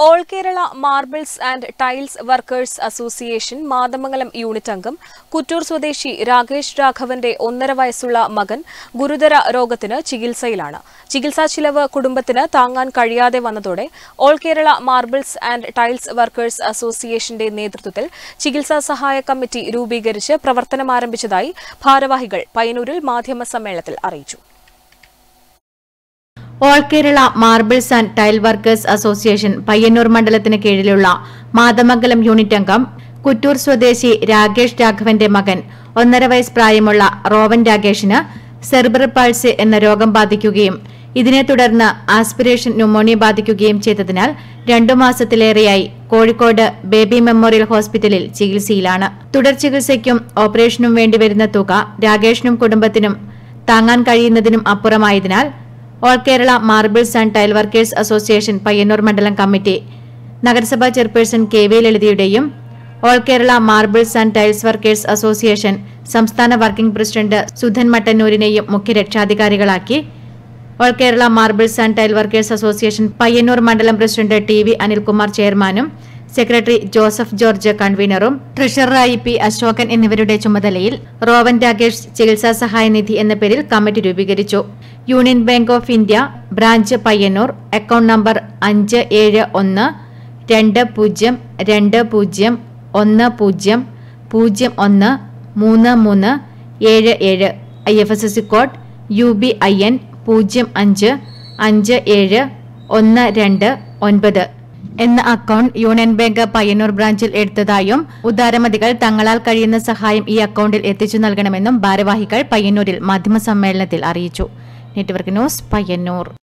all Kerala marbles and tiles workers association Mathamangalam unit അംഗം കുറ്റൂർ സ്വദേശി രാകേഷ് രാഘവന്റെ ഒന്നര വയസ്സുള്ള മകൻ ഗുരുതര രോഗത്തിന് ചികിത്സയിലാണ് ചികിത്സാ ചിലവ് കുടുംബത്തിന് താങ്ങാൻ കഴിയാതെ വന്നതോടെ all Kerala marbles and tiles workers അസോസിയേഷന്റെ നേതൃത്വത്തിൽ ചികിത്സാ സഹായ കമ്മിറ്റി രൂപീകരിച്ച് പ്രവർത്തനം ആരംഭിച്ചതായി ഭാരവാഹികൾ പയ്യന്നൂരിൽ മാധ്യമ സമ്മേളനത്തിൽ അറിയിച്ചു all Kerala marbles and tile workers association Payyanur മണ്ഡലത്തിന് കീഴിലുള്ള മാതമംഗലം യൂണിറ്റ് അംഗം കുറ്റൂർ സ്വദേശി രാകേഷ് രാഘവന്റെ മകൻ ഒന്നര വയസ്സ് പ്രായമുള്ള റോവൻ രാകേഷിന് സെർബർ പൾസ് എന്ന രോഗം ബാധിക്കുകയും ഇതിനെ തുടർന്ന് ആസ്പിരേഷൻ ന്യൂമോണിയ ബാധിക്കുകയും ചെയ്തതിനാൽ രണ്ടു മാസത്തിലേറെയായി കോഴിക്കോട് ബേബി മെമ്മോറിയൽ ഹോസ്പിറ്റലിൽ ചികിത്സയിലാണ് തുടർ ചികിത്സയ്ക്കും ഓപ്പറേഷനും വേണ്ടിവരുന്ന തുക രാകേഷിനും കുടുംബത്തിനും താങ്ങാൻ കഴിയുന്നതിനും അപ്പുറമായതിനാൽ all Kerala marbles and tile workers association Payyanur മണ്ഡലം കമ്മിറ്റി നഗരസഭാ ചെയർപേഴ്സൺ കെ വി ലളിതയുടെയും all Kerala marbles and tiles workers association സംസ്ഥാന വർക്കിംഗ് പ്രസിഡന്റ് സുധൻ മട്ടന്നൂരിനെയും മുഖ്യ രക്ഷാധികാരികളാക്കി all Kerala marbles and tile workers association Payyanur മണ്ഡലം പ്രസിഡന്റ് ടി വി അനിൽകുമാർ ചെയർമാനും സെക്രട്ടറി ജോസഫ് ജോർജ് കൺവീനറും ട്രഷററായി പി അശോകൻ എന്നിവരുടെ ചുമതലയിൽ റോവൻ രാകേഷ് ചികിത്സാ സഹായ നിധി എന്ന പേരിൽ കമ്മിറ്റി രൂപീകരിച്ചു Union Bank of India branch Payyanur account number അഞ്ച് ഏഴ് ഒന്ന് രണ്ട് പൂജ്യം രണ്ട് പൂജ്യം ഒന്ന് പൂജ്യം പൂജ്യം ഒന്ന് മൂന്ന് മൂന്ന് ഏഴ് ഏഴ് I F S S C code U B I N പൂജ്യം അഞ്ച് അഞ്ച് ഏഴ് ഒന്ന് രണ്ട് ഒൻപത് എന്ന അക്കൗണ്ട് യൂണിയൻ ബാങ്ക് പയ്യന്നൂർ ബ്രാഞ്ചിൽ എടുത്തതായും ഉദാരമതികൾ തങ്ങളാൽ കഴിയുന്ന സഹായം ഈ അക്കൗണ്ടിൽ എത്തിച്ചു നൽകണമെന്നും ഭാരവാഹികൾ പയ്യന്നൂരിൽ മാധ്യമസമ്മേളനത്തിൽ അറിയിച്ചു നെറ്റ്വർക്ക് ന്യൂസ് പയ്യന്നൂർ